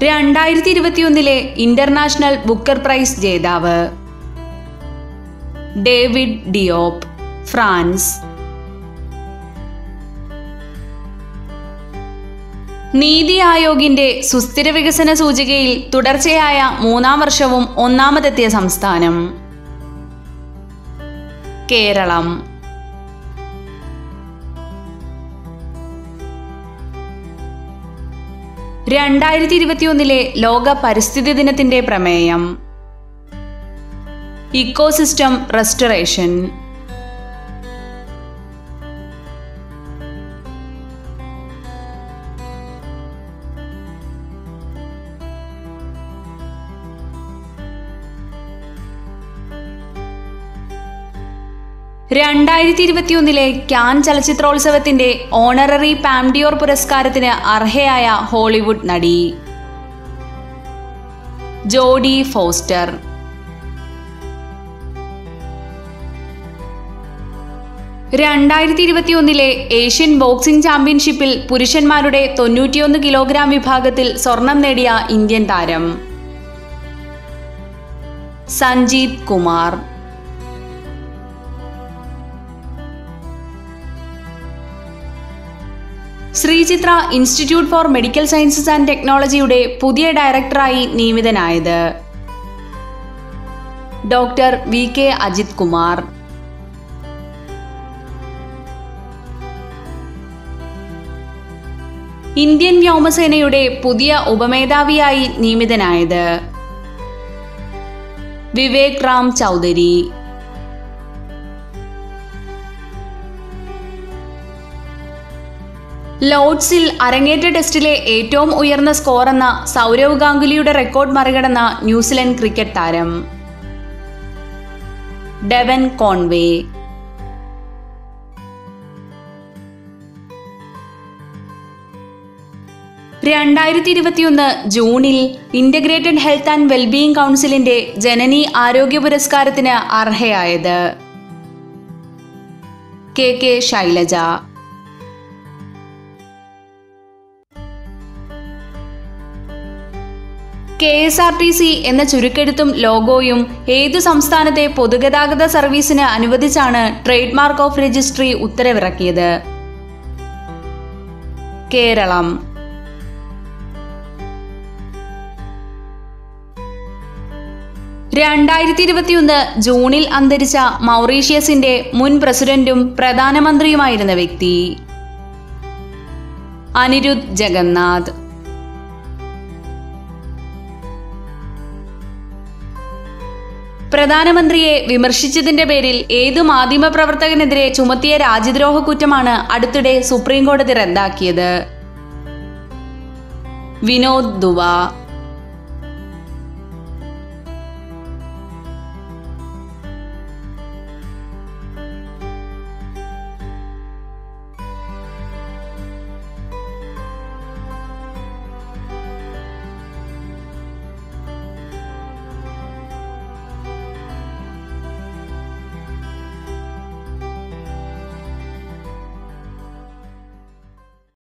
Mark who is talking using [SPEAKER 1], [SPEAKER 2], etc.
[SPEAKER 1] രണ്ടായിരത്തി ഇരുപത്തിയൊന്നിലെ international Booker prize ജേതാവ് ഡേവിഡ് ഡിയോപ്പ് ഫ്രാൻസ് നീതി ആയോഗിന്റെ സുസ്ഥിര വികസന സൂചികയിൽ തുടർച്ചയായ മൂന്നാം വർഷവും ഒന്നാമതെത്തിയ സംസ്ഥാനം കേരളം രണ്ടായിരത്തി ഇരുപത്തിയൊന്നിലെ ലോക പരിസ്ഥിതി ദിനത്തിന്റെ പ്രമേയം ഇക്കോസിസ്റ്റം റെസ്റ്റോറേഷൻ രണ്ടായിരത്തി ഇരുപത്തിയൊന്നിലെ ക്യാൻ ചലച്ചിത്രോത്സവത്തിന്റെ ഓണററി പാംഡിയോർ പുരസ്കാരത്തിന് അർഹയായ ഹോളിവുഡ് നടി ജോഡി ഫോസ്റ്റർ രണ്ടായിരത്തി ഇരുപത്തിയൊന്നിലെ ഏഷ്യൻ ബോക്സിംഗ് ചാമ്പ്യൻഷിപ്പിൽ പുരുഷന്മാരുടെ തൊണ്ണൂറ്റിയൊന്ന് കിലോഗ്രാം വിഭാഗത്തിൽ സ്വർണം നേടിയ ഇന്ത്യൻ താരം Sanjeet Kumar Sree Chitra institute for medical sciences and ടെക്നോളജിയുടെ പുതിയ ഡയറക്ടറായി നിയമിതനായത് doctor V K Ajith Kumar Indian വ്യോമസേനയുടെ പുതിയ ഉപമേധാവിയായി നിയമിതനായത് വിവേക് റാം ചൗധരി ലോർഡ്സിൽ അരങ്ങേറ്റ ടെസ്റ്റിലെ ഏറ്റവും ഉയർന്ന സ്കോർ എന്ന സൗരവ് ഗാംഗുലിയുടെ റെക്കോർഡ് മറികടന്ന ന്യൂസിലൻഡ് ക്രിക്കറ്റ് താരം ഡെവൻ കോൺവേ രണ്ടായിരത്തി ഇരുപത്തിയൊന്ന് ജൂണിൽ ഇന്റഗ്രേറ്റഡ് ഹെൽത്ത് ആൻഡ് വെൽബീയിങ് കൗൺസിലിന്റെ ജനനി ആരോഗ്യ പുരസ്കാരത്തിന് അർഹയായത് K K Shailaja K S R T C എന്ന ചുരുക്കെഴുത്തും ലോഗോയും ഏതു സംസ്ഥാനത്തെ പൊതുഗതാഗത സർവീസിന് അനുവദിച്ചാണ് ട്രേഡ് മാർക്ക് ഓഫ് രജിസ്ട്രി ഉത്തരവിറക്കിയത് കേരളം രണ്ടായിരത്തി ഇരുപത്തിയൊന്ന് ജൂണിൽ അന്തരിച്ച മൗറീഷ്യസിന്റെ മുൻ പ്രസിഡന്റും പ്രധാനമന്ത്രിയുമായിരുന്ന വ്യക്തി അനിരുദ്ധ് ജഗന്നാഥ് പ്രധാനമന്ത്രിയെ വിമർശിച്ചതിന്റെ പേരിൽ ഏതു മാധ്യമപ്രവർത്തകനെതിരെ ചുമത്തിയ രാജ്യദ്രോഹ കുറ്റമാണ് അടുത്തിടെ സുപ്രീം കോടതി റദ്ദാക്കിയത് വിനോദ് ദുവ